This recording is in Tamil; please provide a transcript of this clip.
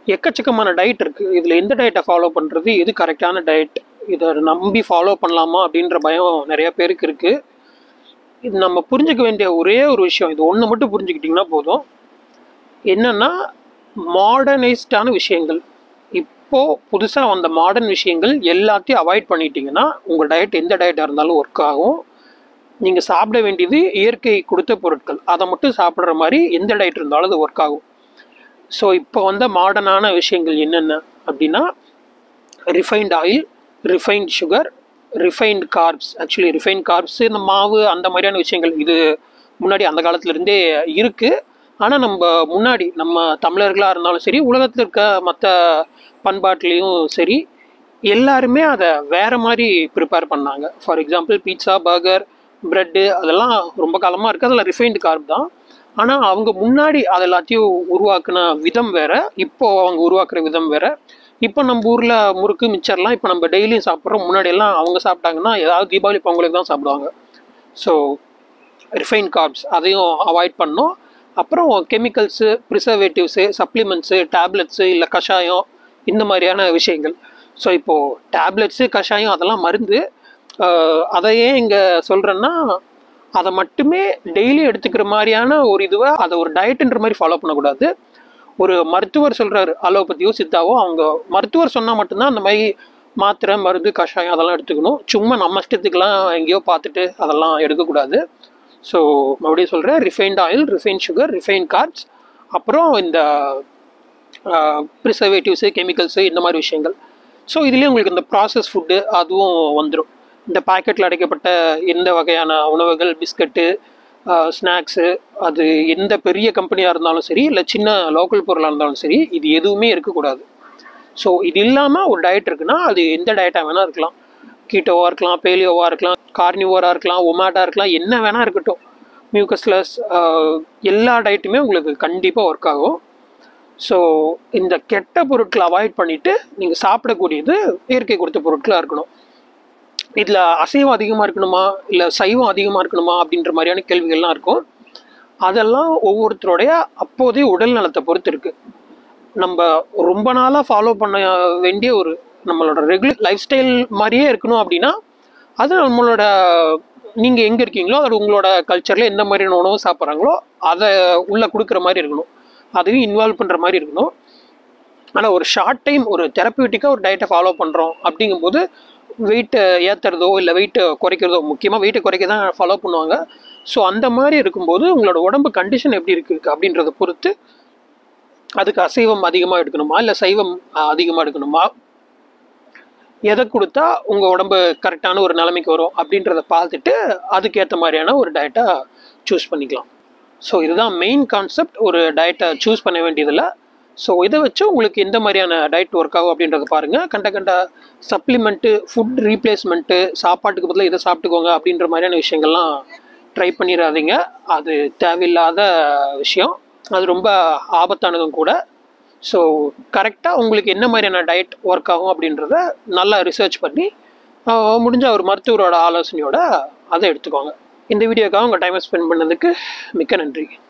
எக்கச்சக்கமான டயட் இருக்குது இதில் எந்த டயட்டை ஃபாலோ பண்ணுறது எது கரெக்டான டயட் இதை நம்பி ஃபாலோ பண்ணலாமா அப்படின்ற பயம் நிறைய பேருக்கு இருக்குது இது நம்ம புரிஞ்சுக்க வேண்டிய ஒரே ஒரு விஷயம் இது ஒன்று மட்டும் புரிஞ்சுக்கிட்டிங்கன்னா போதும் என்னென்னா மாடர்னைஸ்டான விஷயங்கள் இப்போது புதுசாக வந்த மாடர்ன் விஷயங்கள் எல்லாத்தையும் அவாய்ட் பண்ணிட்டீங்கன்னா உங்கள் டயட் எந்த டயட்டாக இருந்தாலும் ஒர்க் ஆகும் நீங்கள் சாப்பிட வேண்டியது இயற்கை கொடுத்த பொருட்கள் அதை மட்டும் சாப்பிட்ற மாதிரி எந்த டயட் இருந்தாலும் அது ஒர்க் ஆகும் ஸோ இப்போ வந்த மாடர்னான விஷயங்கள் என்னென்ன அப்படின்னா refined oil refined sugar refined carbs actually refined carbs இந்த மாவு அந்த மாதிரியான விஷயங்கள் இது முன்னாடி அந்த காலத்துலேருந்தே இருக்குது ஆனால் நம்ம முன்னாடி நம்ம தமிழர்களாக இருந்தாலும் சரி உலகத்தில் இருக்க மற்ற பண்பாட்டுலேயும் சரி எல்லாருமே அதை வேறு மாதிரி ப்ரிப்பேர் பண்ணாங்க for example pizza burger bread அதெல்லாம் ரொம்ப காலமாக இருக்குது அதில் ரிஃபைன்டு கார்ப் தான் ஆனால் அவங்க முன்னாடி அது எல்லாத்தையும் உருவாக்குன விதம் வேற இப்போ அவங்க உருவாக்குற விதம் வேற இப்போ நம்ம ஊரில் முறுக்கு மிச்சர்லாம் இப்போ நம்ம டெய்லியும் சாப்பிட்றோம் முன்னாடி எல்லாம் அவங்க சாப்பிட்டாங்கன்னா ஏதாவது தீபாவளி பொங்கலுக்கு தான் சாப்பிடுவாங்க ஸோ ரிஃபைன் கார்ப்ஸ் அதையும் அவாய்ட் பண்ணோம் அப்புறம் கெமிக்கல்ஸு ப்ரிசர்வேட்டிவ்ஸு சப்ளிமெண்ட்ஸு டேப்லெட்ஸு இல்லை கஷாயம் இந்த மாதிரியான விஷயங்கள் ஸோ இப்போது டேப்லெட்ஸு கஷாயம் அதெல்லாம் மருந்து ஆஹ் அதை ஏன் இங்கே சொல்கிறேன்னா அதை மட்டுமே டெய்லி எடுத்துக்கிற மாதிரியான ஒரு இதுவை அதை ஒரு டயட்டுன்ற மாதிரி ஃபாலோ பண்ணக்கூடாது ஒரு மருத்துவர் சொல்கிறாரு அலோபதியோ சித்தாவோ அவங்க மருத்துவர் சொன்னால் மட்டும்தான் அந்த மாதிரி மாத்திரை மருந்து கஷாயம் அதெல்லாம் எடுத்துக்கணும் சும்மா நம்ம இஷ்டத்துக்கெல்லாம் எங்கேயோ பார்த்துட்டு அதெல்லாம் எடுக்கக்கூடாது ஸோ மறுபடியும் சொல்கிறேன் refined oil refine sugar refine carbs அப்புறம் இந்த ப்ரிசர்வேட்டிவ்ஸு கெமிக்கல்ஸு இந்த மாதிரி விஷயங்கள் ஸோ இதுலேயே உங்களுக்கு இந்த ப்ராசஸ் ஃபுட்டு அதுவும் வந்துடும் இந்த பாக்கெட்டில் அடைக்கப்பட்ட எந்த வகையான உணவுகள் பிஸ்கட்டு ஸ்நாக்ஸு அது எந்த பெரிய கம்பெனியாக இருந்தாலும் சரி இல்லை சின்ன லோக்கல் பொருளாக இருந்தாலும் சரி இது எதுவுமே இருக்கக்கூடாது ஸோ இது இல்லாமல் ஒரு டயட் இருக்குன்னா அது எந்த டயட்டாக வேணால் இருக்கலாம் கீட்டோவாக இருக்கலாம் பேலியோவாக இருக்கலாம் கார்னிவோராக இருக்கலாம் ஒமாட்டா இருக்கலாம் என்ன வேணால் இருக்கட்டும் மியூக்கஸ்லஸ் எல்லா டயட்டுமே உங்களுக்கு கண்டிப்பாக ஒர்க் ஆகும் ஸோ இந்த கெட்ட பொருட்களை அவாய்ட் பண்ணிவிட்டு நீங்கள் சாப்பிடக்கூடியது இயற்கை கொடுத்த பொருட்களாக இருக்கணும் இதில் அசைவம் அதிகமாக இருக்கணுமா இல்லை சைவம் அதிகமாக இருக்கணுமா அப்படின்ற மாதிரியான கேள்விகள்லாம் இருக்கும் அதெல்லாம் ஒவ்வொருத்தருடைய அப்போதைய உடல் நலத்தை பொறுத்து இருக்குது நம்ம ரொம்ப நாளாக ஃபாலோ பண்ண வேண்டிய ஒரு நம்மளோட ரெகுலர் லைஃப் ஸ்டைல் மாதிரியே இருக்கணும் அப்படின்னா அது நம்மளோட நீங்கள் எங்கே இருக்கீங்களோ அது உங்களோட கல்ச்சரில் எந்த மாதிரியான உணவு சாப்பிட்றாங்களோ அதை உள்ளே கொடுக்குற மாதிரி இருக்கணும் அதையும் இன்வால்வ் பண்ணுற மாதிரி இருக்கணும் ஆனால் ஒரு ஷார்ட் டைம் ஒரு தெரப்பியூட்டிக்காக ஒரு டயட்டை ஃபாலோ பண்ணுறோம் அப்படிங்கும்போது வெயிட்டை ஏற்றுறதோ இல்லை வெயிட்டை குறைக்கிறதோ முக்கியமாக வெயிட்டை குறைக்க தான் ஃபாலோ பண்ணுவாங்க ஸோ அந்த மாதிரி இருக்கும்போது உங்களோட உடம்பு கண்டிஷன் எப்படி இருக்குது அப்படின்றத பொறுத்து அதுக்கு அசைவம் அதிகமாக எடுக்கணுமா இல்லை சைவம் அதிகமாக எடுக்கணுமா எதை கொடுத்தா உங்கள் உடம்பு கரெக்டான ஒரு நிலைமைக்கு வரும் அப்படின்றத பார்த்துட்டு அதுக்கேற்ற மாதிரியான ஒரு டயட்டை சூஸ் பண்ணிக்கலாம் ஸோ இதுதான் மெயின் கான்செப்ட் ஒரு டயட்டை சூஸ் பண்ண வேண்டியதில்லை ஸோ இதை வச்சு உங்களுக்கு எந்த மாதிரியான டயட் ஒர்க் ஆகும் அப்படின்றத பாருங்கள் கண்ட கண்ட சப்ளிமெண்ட்டு ஃபுட் ரீப்ளேஸ்மெண்ட்டு சாப்பாட்டுக்கு பதிலாக இதை சாப்பிட்டுக்கோங்க அப்படின்ற மாதிரியான விஷயங்கள்லாம் ட்ரை பண்ணிடாதீங்க அது தேவையில்லாத விஷயம் அது ரொம்ப ஆபத்தானதும் கூட ஸோ கரெக்டாக உங்களுக்கு என்ன மாதிரியான டயட் ஒர்க் ஆகும் அப்படின்றத நல்லா ரிசர்ச் பண்ணி ஆஹ், முடிஞ்ச ஒரு மருத்துவரோட ஆலோசனையோட அதை எடுத்துக்கோங்க இந்த வீடியோக்காக உங்கள் டைமை ஸ்பெண்ட் பண்ணதுக்கு மிக்க நன்றி